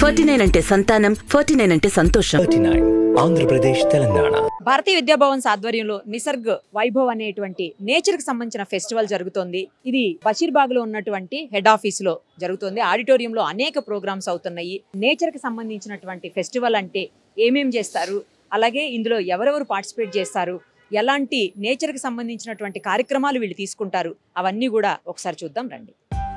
Forty nine అంటే సంతానం forty nine అంటే సంతోషం థర్టీ నైన్ ఆంధ్రప్రదేశ్ తెలంగాణ భారతీయ విద్యాభవన్స్ ఆధ్వర్యంలో నిసర్గ్ వైభవ్ అనేటువంటి నేచర్ కి సంబంధించిన ఫెస్టివల్ జరుగుతోంది ఇది బషీర్బాగ్ లో ఉన్నటువంటి హెడ్ ఆఫీస్ లో జరుగుతోంది ఆడిటోరియంలో అనేక ప్రోగ్రామ్స్ అవుతున్నాయి నేచర్ కి సంబంధించినటువంటి ఫెస్టివల్ అంటే ఏమేం చేస్తారు అలాగే ఇందులో ఎవరెవరు పార్టిసిపేట్ చేస్తారు ఎలాంటి నేచర్ కి సంబంధించినటువంటి కార్యక్రమాలు వీళ్ళు తీసుకుంటారు అవన్నీ కూడా ఒకసారి చూద్దాం రండి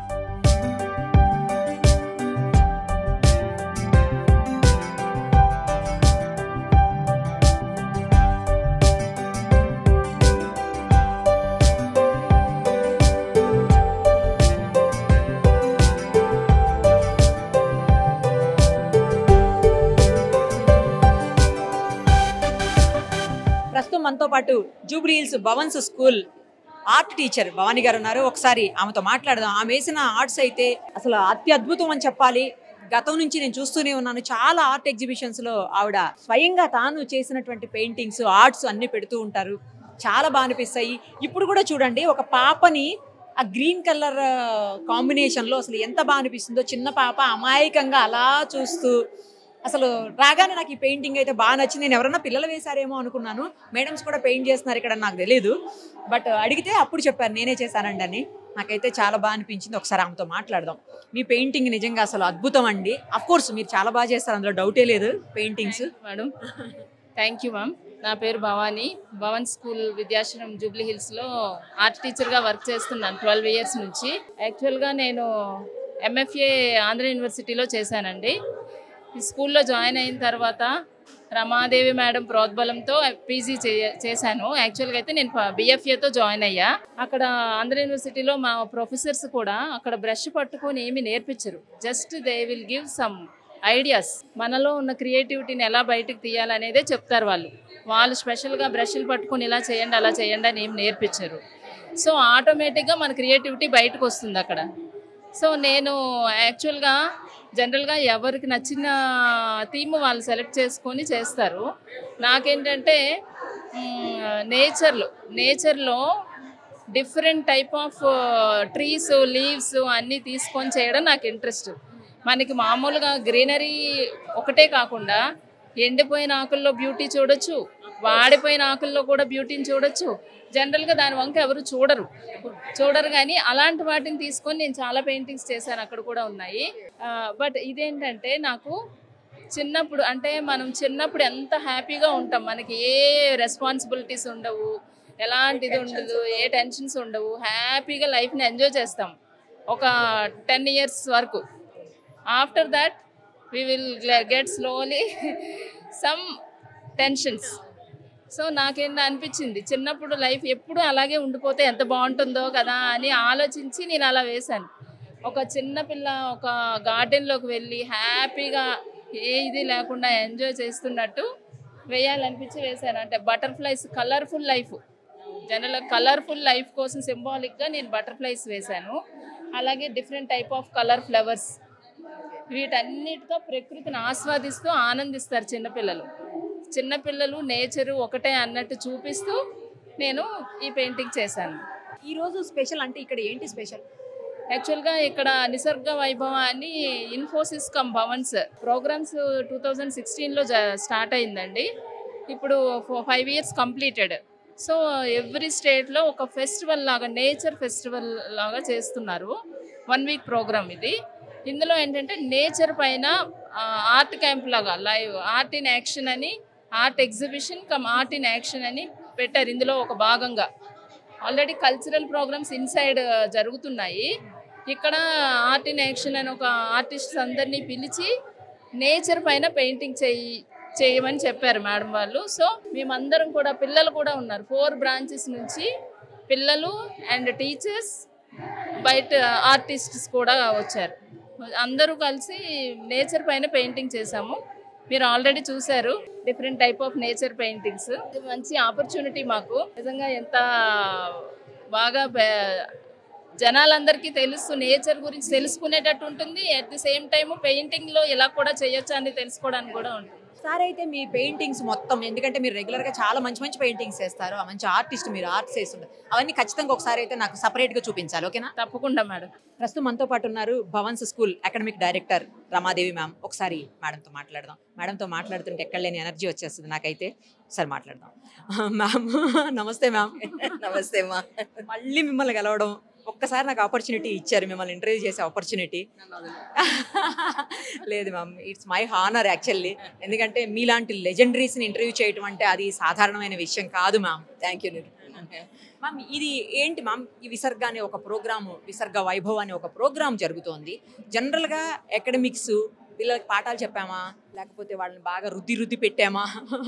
ప్రస్తుతం మనతో పాటు Jubilee Hills Bhavan's school art teacher Bhavani garu ఉన్నారు ఒకసారి ఆమెతో మాట్లాడదాం ఆమె వేసిన ఆర్ట్స్ అయితే అసలు అత్యద్భుతం అని చెప్పాలి గతం నుంచి నేను చూస్తూనే ఉన్నాను చాలా ఆర్ట్ ఎగ్జిబిషన్స్ లో ఆవిడ స్వయంగా తాను చేసినటువంటి పెయింటింగ్స్ ఆర్ట్స్ అన్ని పెడుతూ ఉంటారు చాలా బాగా అనిపిస్తాయి ఇప్పుడు కూడా చూడండి ఒక పాపని ఆ గ్రీన్ కలర్ కాంబినేషన్ లో అసలు ఎంత బాగా అనిపిస్తుందో చిన్న పాప అమాయకంగా అలా చూస్తూ అసలు రాగానే నాకు ఈ పెయింటింగ్ అయితే బాగా నచ్చింది నేను ఎవరన్నా పిల్లలు వేశారేమో అనుకున్నాను మేడమ్స్ కూడా పెయింట్ చేస్తున్నారు ఇక్కడ నాకు తెలియదు బట్ అడిగితే అప్పుడు చెప్పారు నేనే చేశానండి అని నాకైతే చాలా బాగా అనిపించింది ఒకసారి ఆమెతో మాట్లాడదాం మీ పెయింటింగ్ నిజంగా అసలు అద్భుతం అండి అఫ్ కోర్స్ మీరు చాలా బాగా చేస్తారు అందులో డౌటే లేదు paintings madam thank you ma'am నా పేరు భవానీ భవన్ స్కూల్ విద్యాశ్రమం జూబ్లీ హిల్స్లో ఆర్ట్ టీచర్గా వర్క్ చేస్తున్నాను ట్వెల్వ్ ఇయర్స్ నుంచి యాక్చువల్గా నేను ఎంఎఫ్ఏ ఆంధ్ర యూనివర్సిటీలో చేశానండి ఈ స్కూల్లో జాయిన్ అయిన తర్వాత రమాదేవి మేడం ప్రోద్బలంతో పీజీ చే చేశాను యాక్చువల్గా అయితే నేను బిఎఫ్ఏతో జాయిన్ అయ్యా అక్కడ ఆంధ్ర యూనివర్సిటీలో మా ప్రొఫెసర్స్ కూడా అక్కడ బ్రష్ పట్టుకొని ఏమి నేర్పించరు just they will give some ideas మనలో ఉన్న క్రియేటివిటీని ఎలా బయటకు తీయాలనేదే చెప్తారు వాళ్ళు వాళ్ళు స్పెషల్గా బ్రష్లు పట్టుకొని ఇలా చేయండి అలా చేయండి అని ఏం నేర్పించరు సో ఆటోమేటిక్గా మన క్రియేటివిటీ బయటకు వస్తుంది అక్కడ సో నేను యాక్చువల్గా జనరల్గా ఎవరికి నచ్చిన థీమ్ వాళ్ళు సెలెక్ట్ చేసుకొని చేస్తారు నాకేంటంటే నేచర్లో నేచర్లో different type of trees leaves అన్నీ తీసుకొని చేయడం నాకు ఇంట్రెస్ట్ మనకి మామూలుగా గ్రీనరీ ఒకటే కాకుండా ఎండిపోయిన ఆకుల్లో బ్యూటీ చూడొచ్చు వాడిపోయిన ఆకుల్లో కూడా బ్యూటీని చూడొచ్చు జనరల్గా దాని వంక ఎవరు చూడరు చూడరు కానీ అలాంటి వాటిని తీసుకొని నేను చాలా పెయింటింగ్స్ చేశాను అక్కడ కూడా ఉన్నాయి బట్ ఇదేంటంటే నాకు చిన్నప్పుడు అంటే మనం చిన్నప్పుడు ఎంత హ్యాపీగా ఉంటాం మనకి ఏ రెస్పాన్సిబిలిటీస్ ఉండవు ఎలాంటిది ఉండదు ఏ టెన్షన్స్ ఉండవు హ్యాపీగా లైఫ్ని ఎంజాయ్ చేస్తాం ఒక టెన్ ఇయర్స్ వరకు after that we will get slowly some tensions so నాకేంటి అనిపించింది చిన్నప్పుడు లైఫ్ ఎప్పుడు అలాగే ఉండిపోతే ఎంత బాగుంటుందో కదా అని ఆలోచించి నేను అలా వేశాను ఒక చిన్న పిల్ల ఒక గార్డెన్లోకి వెళ్ళి హ్యాపీగా ఏ ఇది లేకుండా ఎంజాయ్ చేస్తున్నట్టు వేయాలనిపించి వేశాను అంటే butterflies colourful life general colourful life కోసం సింబాలిక్గా నేను బటర్ఫ్లైస్ వేశాను అలాగే different type of colour flowers వీటన్నిటితో ప్రకృతిని ఆస్వాదిస్తూ ఆనందిస్తారు చిన్నపిల్లలు చిన్నపిల్లలు నేచరు ఒకటే అన్నట్టు చూపిస్తూ నేను ఈ పెయింటింగ్ చేశాను ఈ రోజు స్పెషల్ అంటే ఇక్కడ ఏంటి స్పెషల్ యాక్చువల్గా ఇక్కడ నిసర్గ వైభవ అని Infosys come Bhavan's programmes two thousand సిక్స్టీన్లో స్టార్ట్ అయిందండి ఇప్పుడు five years completed so every స్టేట్లో ఒక ఫెస్టివల్ లాగా నేచర్ ఫెస్టివల్ లాగా చేస్తున్నారు వన్ వీక్ ప్రోగ్రామ్ ఇది ఇందులో ఏంటంటే నేచర్ పైన ఆర్ట్ క్యాంప్ లాగా లైవ్ ఆర్ట్ ఇన్ యాక్షన్ అని art exhibition come art in action అని పెట్టారు ఇందులో ఒక భాగంగా ఆల్రెడీ కల్చరల్ ప్రోగ్రామ్స్ ఇన్సైడ్ జరుగుతున్నాయి ఇక్కడ ఆర్ట్ ఇన్ యాక్షన్ అని ఒక ఆర్టిస్ట్స్ అందరినీ పిలిచి నేచర్ పైన పెయింటింగ్ చేయి చేయమని చెప్పారు మేడం వాళ్ళు సో మేమందరం కూడా పిల్లలు కూడా ఉన్నారు ఫోర్ బ్రాంచెస్ నుంచి పిల్లలు అండ్ టీచర్స్ బయట ఆర్టిస్ట్స్ కూడా వచ్చారు అందరూ కలిసి నేచర్ పైన పెయింటింగ్ చేశాము మీరు ఆల్రెడీ చూశారు different type of nature paintings ఇది మంచి ఆపర్చునిటీ మాకు నిజంగా ఎంత బాగా బె- జనాలందరికీ తెలుసు నేచర్ గురించి తెలుసుకునేటట్టు ఉంటుంది అట్ ది సేమ్ టైం పెయింటింగ్లో ఇలా కూడా చేయొచ్చు అని తెలుసుకోవడానికి కూడా ఉంటుంది సార్ అయితే మీ పెయింటింగ్స్ మొత్తం ఎందుకంటే మీరు రెగ్యులర్ గా చాలా మంచి మంచి పెయింటింగ్స్ వేస్తారు ఆ మంచి ఆర్టిస్ట్ మీరు ఆర్ట్స్ వేస్తుంటారు అవన్నీ ఖచ్చితంగా ఒకసారి అయితే నాకు సపరేట్ గా చూపించాలి ఓకేనా తప్పకుండా మేడం ప్రస్తుతం మనతో పాటు ఉన్నారు Bhavan's school academic director Ramadevi ma'am ఒకసారి మేడంతో మాట్లాడదాం మేడంతో మాట్లాడుతుంటే ఎక్కడ లేని ఎనర్జీ వచ్చేస్తుంది నాకైతే ఒకసారి మాట్లాడదాం మ్యామ్ నమస్తే మ్యామ్ నమస్తే మా మళ్ళీ మిమ్మల్ని కలవడం ఒక్కసారి నాకు ఆపర్చునిటీ ఇచ్చారు మిమ్మల్ని ఇంటర్వ్యూ చేసే ఆపర్చునిటీ లేదు ma'am it's my honour actually ఎందుకంటే మీలాంటి లెజెండరీస్ని ఇంటర్వ్యూ చేయటం అంటే అది సాధారణమైన విషయం కాదు మ్యామ్ థ్యాంక్ యూ మ్యామ్ ఇది ఏంటి మ్యామ్ ఈ విసర్గ అనే ఒక ప్రోగ్రాము విసర్గ వైభవ్ అనే ఒక ప్రోగ్రామ్ జరుగుతోంది జనరల్గా అకాడమిక్స్ పిల్లలకి పాఠాలు చెప్పామా లేకపోతే వాళ్ళని బాగా రుద్ది రుద్ది పెట్టామా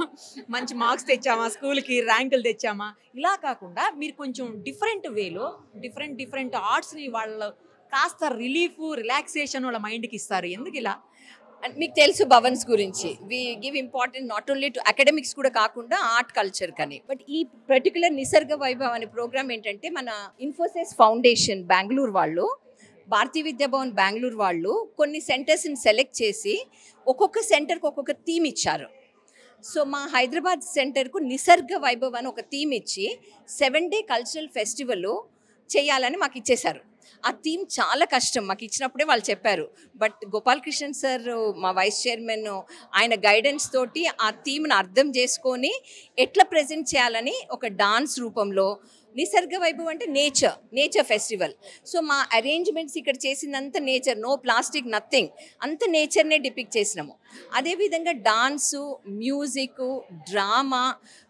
మంచి మార్క్స్ తెచ్చామా స్కూల్కి ర్యాంకులు తెచ్చామా ఇలా కాకుండా మీరు కొంచెం డిఫరెంట్ వేలో డిఫరెంట్ డిఫరెంట్ ఆర్ట్స్ని వాళ్ళ కాస్త రిలీఫ్ రిలాక్సేషన్ వాళ్ళ మైండ్కి ఇస్తారు ఎందుకు ఇలా మీకు తెలుసు భవన్స్ గురించి we give important not only to academics కూడా కాకుండా ఆర్ట్ కల్చర్ కని బట్ ఈ పర్టికులర్ నిసర్గ వైభవ్ అనే ప్రోగ్రామ్ ఏంటంటే మన ఇన్ఫోసిస్ ఫౌండేషన్ బెంగళూరు వాళ్ళు భారతీయ విద్యాభవన్ బెంగళూరు వాళ్ళు కొన్ని సెంటర్స్ని సెలెక్ట్ చేసి ఒక్కొక్క సెంటర్కి ఒక్కొక్క థీమ్ ఇచ్చారు సో మా హైదరాబాద్ సెంటర్కు నిసర్గ వైభవ్ అని ఒక థీమ్ ఇచ్చి సెవెన్ డే కల్చరల్ ఫెస్టివల్ చేయాలని మాకు ఇచ్చేశారు ఆ థీమ్ చాలా కష్టం మాకు ఇచ్చినప్పుడే వాళ్ళు చెప్పారు బట్ గోపాలకృష్ణన్ సార్ మా వైస్ చైర్మన్ ఆయన గైడెన్స్ తోటి ఆ థీమ్ని అర్థం చేసుకొని ఎట్లా ప్రజెంట్ చేయాలని ఒక డాన్స్ రూపంలో నిసర్గ వైభవ్ అంటే నేచర్ నేచర్ ఫెస్టివల్ సో మా అరేంజ్మెంట్స్ ఇక్కడ చేసిందంతా నేచర్ నో ప్లాస్టిక్ నథింగ్ అంత నేచర్నే డిపిక్ చేసినాము అదేవిధంగా డాన్సు మ్యూజిక్ డ్రామా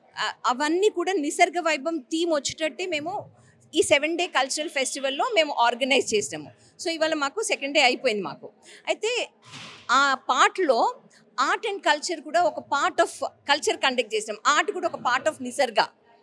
అవన్నీ కూడా నిసర్గ వైభవం థీమ్ వచ్చేటట్టే మేము ఈ సెవెన్ డే కల్చరల్ ఫెస్టివల్లో మేము ఆర్గనైజ్ చేసినాము సో ఇవాళ మాకు సెకండ్ డే అయిపోయింది మాకు అయితే ఆ పార్ట్లో ఆర్ట్ అండ్ కల్చర్ కూడా ఒక పార్ట్ ఆఫ్ కల్చర్ కండక్ట్ చేసినాం ఆర్ట్ కూడా ఒక పార్ట్ ఆఫ్ నిసర్గా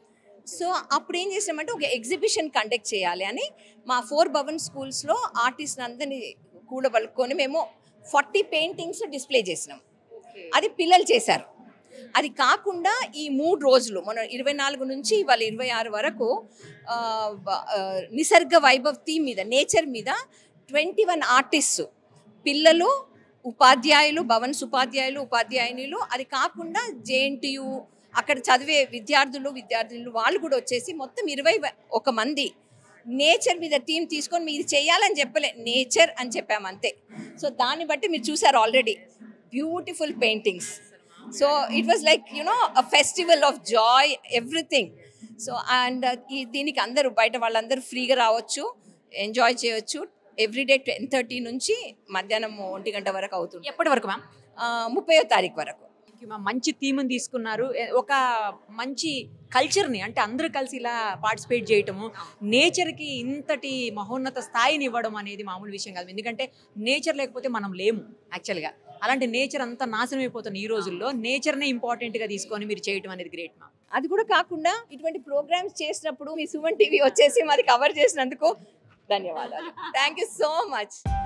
సో అప్పుడు ఏం చేసినామంటే ఒక ఎగ్జిబిషన్ కండక్ట్ చేయాలి అని మా ఫోర్ భవన్ స్కూల్స్లో ఆర్టిస్ట్ అందరినీ కూడబలుకొని మేము ఫార్టీ పెయింటింగ్స్ డిస్ప్లే చేసినాం అది పిల్లలు చేశారు అది కాకుండా ఈ మూడు రోజులు మన ఇరవై నాలుగు నుంచి వాళ్ళ ఇరవై ఆరు వరకు ఆ, బ- ఆ, నిసర్గ వైభవ్ థీమ్ మీద నేచర్ మీద ట్వంటీ వన్ ఆర్టిస్ట్ పిల్లలు ఉపాధ్యాయులు భవన్స్ ఉపాధ్యాయులు ఉపాధ్యాయునిలు అది కాకుండా జేఎన్టీయు అక్కడ చదివే విద్యార్థులు విద్యార్థులు వాళ్ళు కూడా వచ్చేసి మొత్తం ఇరవై ఒక మంది నేచర్ మీద థీమ్ తీసుకొని మీరు చేయాలని చెప్పలే నేచర్ అని చెప్పాము అంతే సో దాన్ని బట్టి మీరు చూసారు already beautiful paintings so it was like you know a festival of joy everything so and ఈ దీనికి అందరూ బయట వాళ్ళందరూ ఫ్రీగా రావచ్చు ఎంజాయ్ చేయొచ్చు ఎవ్రీడే టెన్ థర్టీ నుంచి మధ్యాహ్నం ఒంటి గంట వరకు అవుతుంది ఎప్పటి వరకు మ్యామ్ ముప్పయో తారీఖు వరకు Thank you, ma'am. మంచి థీమ్ని తీసుకున్నారు ఎ- ఒక మంచి కల్చర్ని అంటే అందరూ కలిసి ఇలా పార్టిసిపేట్ చేయటము నేచర్కి ఇంతటి మహోన్నత స్థాయిని ఇవ్వడం అనేది మామూలు విషయం కాదు ఎందుకంటే నేచర్ లేకపోతే మనం లేము యాక్చువల్గా అలాంటి నేచర్ అంతా నాశనం అయిపోతుంది ఈ రోజుల్లో నేచర్నే ఇంపార్టెంట్గా తీసుకొని మీరు చేయటం అనేది గ్రేట్ మ్యామ్ అది కూడా కాకుండా ఇటువంటి ప్రోగ్రామ్స్ చేసినప్పుడు మీ సుమన్ టీవీ వచ్చేసి మాది కవర్ చేసినందుకు ధన్యవాదాలు థ్యాంక్ యూ సో మచ్